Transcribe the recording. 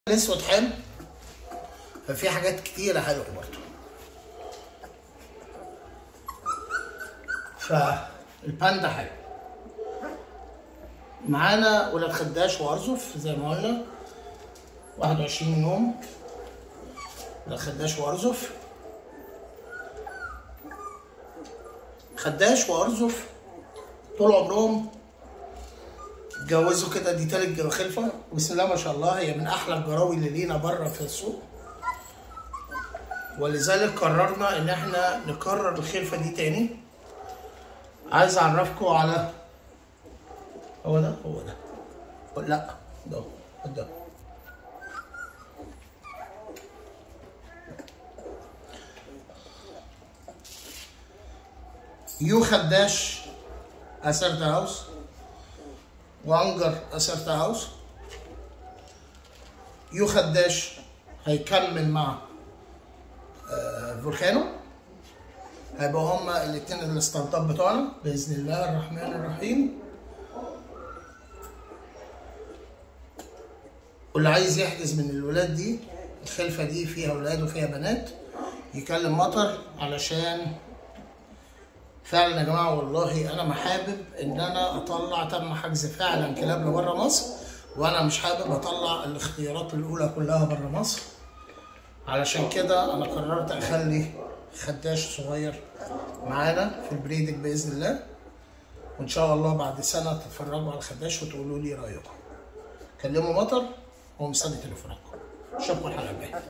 الاسود حلو ففي حاجات كتيرة حلوة برضه فالباندا حلو معانا ولاد خداش وارزف زي ما قلنا 21 يوم ولاد خداش وارزف خداش وارزف طول عمرهم اتجوزوا كده دي تالت خلفة بسم الله ما شاء الله هي من أحلى الجراوي اللي لينا بره في السوق ولذلك قررنا إن احنا نكرر الخلفة دي تاني عايز أعرفكم على هو ده هو ده لا ده هو ده يو خداش أسرت هاوس وانجر أسرت هاوس يو خداش هيكمل مع آه فولكانو هيبقوا هما الاتنين الستارت اب بتوعنا باذن الله الرحمن الرحيم واللي عايز يحجز من الولاد دي الخلفه دي فيها ولاد وفيها بنات يكلم مطر علشان فعلا يا جماعه والله انا ما حابب ان انا اطلع تم حجز فعلا كلاب لبره مصر وانا مش حابب اطلع الاختيارات الاولى كلها بره مصر علشان كده انا قررت اخلي خداش صغير معانا في البريدنج باذن الله وان شاء الله بعد سنه تتفرجوا على الخداش وتقولوا لي رايكم كلموا مطر ومستني تليفوناتكم اشوفكم الحلقه الجايه